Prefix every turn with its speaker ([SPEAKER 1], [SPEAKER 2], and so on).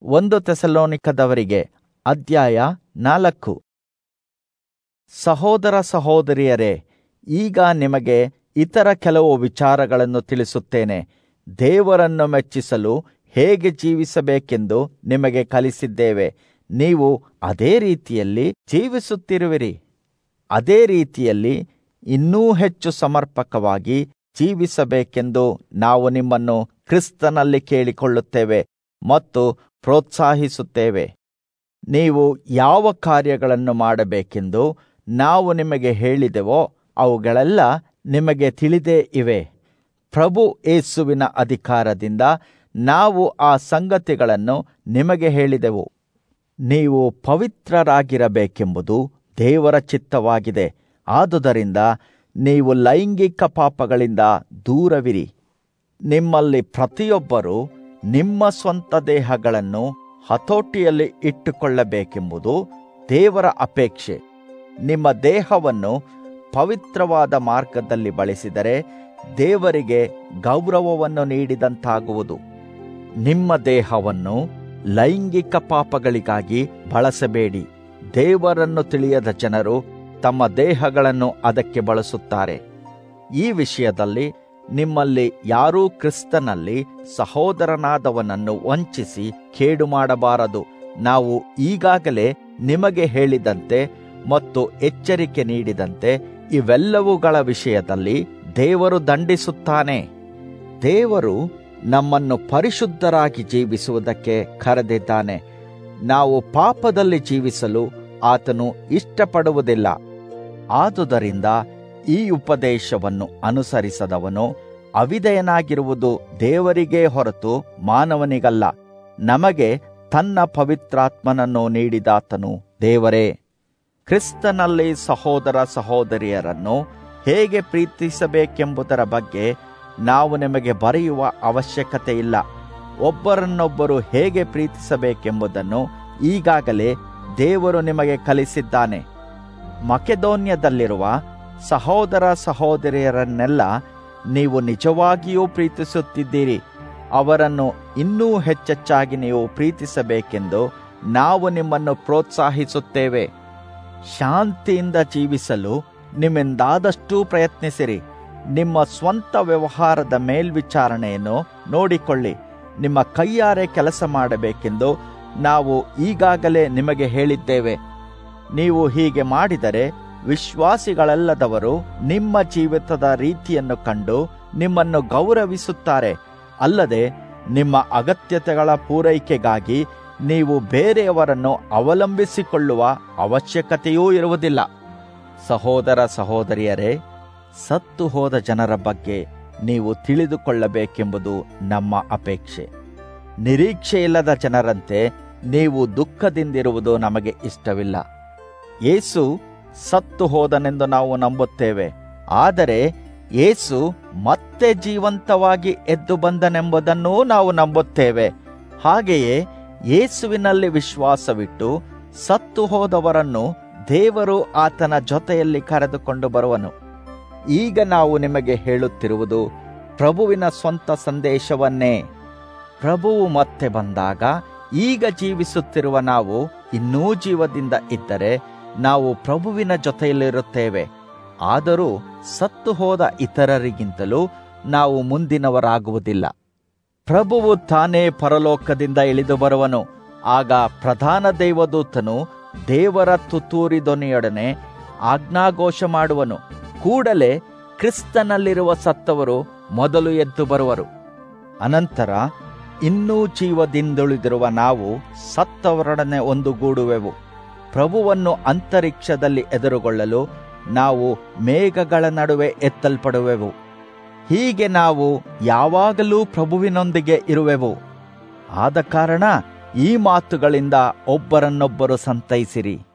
[SPEAKER 1] ಒಂದು ತೆಸಲೋನಿಕದವರಿಗೆ ಅಧ್ಯಾಯ ನಾಲ್ಕು ಸಹೋದರ ಸಹೋದರಿಯರೇ ಈಗ ನಿಮಗೆ ಇತರ ಕೆಲವು ವಿಚಾರಗಳನ್ನು ತಿಳಿಸುತ್ತೇನೆ ದೇವರನ್ನು ಮೆಚ್ಚಿಸಲು ಹೇಗೆ ಜೀವಿಸಬೇಕೆಂದು ನಿಮಗೆ ಕಲಿಸಿದ್ದೇವೆ ನೀವು ಅದೇ ರೀತಿಯಲ್ಲಿ ಜೀವಿಸುತ್ತಿರುವಿರಿ ಅದೇ ರೀತಿಯಲ್ಲಿ ಇನ್ನೂ ಹೆಚ್ಚು ಸಮರ್ಪಕವಾಗಿ ಜೀವಿಸಬೇಕೆಂದು ನಾವು ನಿಮ್ಮನ್ನು ಕ್ರಿಸ್ತನಲ್ಲಿ ಕೇಳಿಕೊಳ್ಳುತ್ತೇವೆ ಮತ್ತು ಪ್ರೋತ್ಸಾಹಿಸುತ್ತೇವೆ ನೀವು ಯಾವ ಕಾರ್ಯಗಳನ್ನು ಮಾಡಬೇಕೆಂದು ನಾವು ನಿಮಗೆ ಹೇಳಿದೆವೋ ಅವುಗಳೆಲ್ಲ ನಿಮಗೆ ತಿಳಿದೇ ಇವೆ ಪ್ರಭು ಏಸುವಿನ ಅಧಿಕಾರದಿಂದ ನಾವು ಆ ಸಂಗತಿಗಳನ್ನು ನಿಮಗೆ ಹೇಳಿದೆವು ನೀವು ಪವಿತ್ರರಾಗಿರಬೇಕೆಂಬುದು ದೇವರ ಚಿತ್ತವಾಗಿದೆ ಆದುದರಿಂದ ನೀವು ಲೈಂಗಿಕ ಪಾಪಗಳಿಂದ ದೂರವಿರಿ ನಿಮ್ಮಲ್ಲಿ ಪ್ರತಿಯೊಬ್ಬರೂ ನಿಮ್ಮ ಸ್ವಂತ ದೇಹಗಳನ್ನು ಹತೋಟಿಯಲ್ಲಿ ಇಟ್ಟುಕೊಳ್ಳಬೇಕೆಂಬುದು ದೇವರ ಅಪೇಕ್ಷೆ ನಿಮ್ಮ ದೇಹವನ್ನು ಪವಿತ್ರವಾದ ಮಾರ್ಗದಲ್ಲಿ ಬಳಸಿದರೆ ದೇವರಿಗೆ ಗೌರವವನ್ನು ನೀಡಿದಂತಾಗುವುದು ನಿಮ್ಮ ದೇಹವನ್ನು ಲೈಂಗಿಕ ಪಾಪಗಳಿಗಾಗಿ ಬಳಸಬೇಡಿ ದೇವರನ್ನು ತಿಳಿಯದ ಜನರು ತಮ್ಮ ದೇಹಗಳನ್ನು ಅದಕ್ಕೆ ಬಳಸುತ್ತಾರೆ ಈ ವಿಷಯದಲ್ಲಿ ನಿಮ್ಮಲ್ಲಿ ಯಾರೂ ಕ್ರಿಸ್ತನಲ್ಲಿ ಸಹೋದರನಾದವನನ್ನು ವಂಚಿಸಿ ಕೇಡು ಮಾಡಬಾರದು ನಾವು ಈಗಾಗಲೇ ನಿಮಗೆ ಹೇಳಿದಂತೆ ಮತ್ತು ಎಚ್ಚರಿಕೆ ನೀಡಿದಂತೆ ಇವೆಲ್ಲವುಗಳ ವಿಷಯದಲ್ಲಿ ದೇವರು ದಂಡಿಸುತ್ತಾನೆ ದೇವರು ನಮ್ಮನ್ನು ಪರಿಶುದ್ಧರಾಗಿ ಜೀವಿಸುವುದಕ್ಕೆ ಕರೆದಿದ್ದಾನೆ ನಾವು ಪಾಪದಲ್ಲಿ ಜೀವಿಸಲು ಆತನು ಇಷ್ಟಪಡುವುದಿಲ್ಲ ಆದುದರಿಂದ ಈ ಉಪದೇಶವನ್ನು ಅನುಸರಿಸದವನು ಅವಿಧೇಯನಾಗಿರುವುದು ದೇವರಿಗೇ ಹೊರತು ಮಾನವನಿಗಲ್ಲ ನಮಗೆ ತನ್ನ ಪವಿತ್ರಾತ್ಮನನ್ನು ನೀಡಿದಾತನು ದೇವರೇ ಕ್ರಿಸ್ತನಲ್ಲಿ ಸಹೋದರ ಸಹೋದರಿಯರನ್ನು ಹೇಗೆ ಪ್ರೀತಿಸಬೇಕೆಂಬುದರ ಬಗ್ಗೆ ನಾವು ನಿಮಗೆ ಬರೆಯುವ ಅವಶ್ಯಕತೆ ಇಲ್ಲ ಒಬ್ಬರನ್ನೊಬ್ಬರು ಹೇಗೆ ಪ್ರೀತಿಸಬೇಕೆಂಬುದನ್ನು ಈಗಾಗಲೇ ದೇವರು ನಿಮಗೆ ಕಲಿಸಿದ್ದಾನೆ ಮಕೆದೋನ್ಯದಲ್ಲಿರುವ ಸಹೋದರ ಸಹೋದರಿಯರನ್ನೆಲ್ಲ ನೀವು ನಿಜವಾಗಿಯೂ ಪ್ರೀತಿಸುತ್ತಿದ್ದೀರಿ ಅವರನ್ನು ಇನ್ನೂ ಹೆಚ್ಚೆಚ್ಚಾಗಿ ನೀವು ಪ್ರೀತಿಸಬೇಕೆಂದು ನಾವು ನಿಮ್ಮನ್ನು ಪ್ರೋತ್ಸಾಹಿಸುತ್ತೇವೆ ಶಾಂತಿಯಿಂದ ಜೀವಿಸಲು ನಿಮ್ಮಿಂದಾದಷ್ಟೂ ಪ್ರಯತ್ನಿಸಿರಿ ನಿಮ್ಮ ಸ್ವಂತ ವ್ಯವಹಾರದ ಮೇಲ್ವಿಚಾರಣೆಯನ್ನು ನೋಡಿಕೊಳ್ಳಿ ನಿಮ್ಮ ಕೈಯಾರೆ ಕೆಲಸ ಮಾಡಬೇಕೆಂದು ನಾವು ಈಗಾಗಲೇ ನಿಮಗೆ ಹೇಳಿದ್ದೇವೆ ನೀವು ಹೀಗೆ ಮಾಡಿದರೆ ವಿಶ್ವಾಸಿಗಳಲ್ಲದವರು ನಿಮ್ಮ ಜೀವಿತದ ರೀತಿಯನ್ನು ಕಂಡು ನಿಮ್ಮನ್ನು ಗೌರವಿಸುತ್ತಾರೆ ಅಲ್ಲದೆ ನಿಮ್ಮ ಅಗತ್ಯತೆಗಳ ಪೂರೈಕೆಗಾಗಿ ನೀವು ಬೇರೆಯವರನ್ನು ಅವಲಂಬಿಸಿಕೊಳ್ಳುವ ಅವಶ್ಯಕತೆಯೂ ಇರುವುದಿಲ್ಲ ಸಹೋದರ ಸಹೋದರಿಯರೇ ಸತ್ತು ಹೋದ ಜನರ ಬಗ್ಗೆ ನೀವು ತಿಳಿದುಕೊಳ್ಳಬೇಕೆಂಬುದು ನಮ್ಮ ಅಪೇಕ್ಷೆ ನಿರೀಕ್ಷೆಯಿಲ್ಲದ ಜನರಂತೆ ನೀವು ದುಃಖದಿಂದಿರುವುದು ನಮಗೆ ಇಷ್ಟವಿಲ್ಲ ಯೇಸು ಸತ್ತು ಹೋದನೆಂದು ನಾವು ನಂಬುತ್ತೇವೆ ಆದರೆ ಯೇಸು ಮತ್ತೆ ಜೀವಂತವಾಗಿ ಎದ್ದು ಬಂದನೆಂಬುದನ್ನೂ ನಾವು ನಂಬುತ್ತೇವೆ ಹಾಗೆಯೇ ಯೇಸುವಿನಲ್ಲಿ ವಿಶ್ವಾಸವಿಟ್ಟು ಸತ್ತು ಹೋದವರನ್ನು ದೇವರು ಆತನ ಜೊತೆಯಲ್ಲಿ ಕರೆದುಕೊಂಡು ಬರುವನು ಈಗ ನಾವು ನಿಮಗೆ ಹೇಳುತ್ತಿರುವುದು ಪ್ರಭುವಿನ ಸ್ವಂತ ಸಂದೇಶವನ್ನೇ ಪ್ರಭುವು ಮತ್ತೆ ಬಂದಾಗ ಈಗ ಜೀವಿಸುತ್ತಿರುವ ನಾವು ಇನ್ನೂ ಜೀವದಿಂದ ಇದ್ದರೆ ನಾವು ಪ್ರಭುವಿನ ಜೊತೆಯಲ್ಲಿರುತ್ತೇವೆ ಆದರೂ ಸತ್ತು ಹೋದ ಇತರರಿಗಿಂತಲೂ ನಾವು ಮುಂದಿನವರಾಗುವುದಿಲ್ಲ ಪ್ರಭುವು ತಾನೇ ಪರಲೋಕದಿಂದ ಇಳಿದು ಬರುವನು ಆಗ ಪ್ರಧಾನ ದೇವದೂತನು ದೇವರ ತುತ್ತೂರಿ ಧ್ವನಿಯೊಡನೆ ಆಜ್ಞಾಘೋಷ ಮಾಡುವನು ಕೂಡಲೇ ಕ್ರಿಸ್ತನಲ್ಲಿರುವ ಸತ್ತವರು ಮೊದಲು ಎದ್ದು ಬರುವರು ಅನಂತರ ಇನ್ನೂ ಜೀವದಿಂದುಳಿದಿರುವ ನಾವು ಸತ್ತವರೊಡನೆ ಒಂದುಗೂಡುವೆವು ಪ್ರಭುವನ್ನು ಅಂತರಿಕ್ಷದಲ್ಲಿ ಎದುರುಗೊಳ್ಳಲು ನಾವು ಮೇಘಗಳ ನಡುವೆ ಎತ್ತಲ್ಪಡುವೆವು ಹೀಗೆ ನಾವು ಯಾವಾಗಲೂ ಪ್ರಭುವಿನೊಂದಿಗೆ ಇರುವೆವು ಆದ ಕಾರಣ ಈ ಮಾತುಗಳಿಂದ ಒಬ್ಬರನ್ನೊಬ್ಬರು ಸಂತೈಸಿರಿ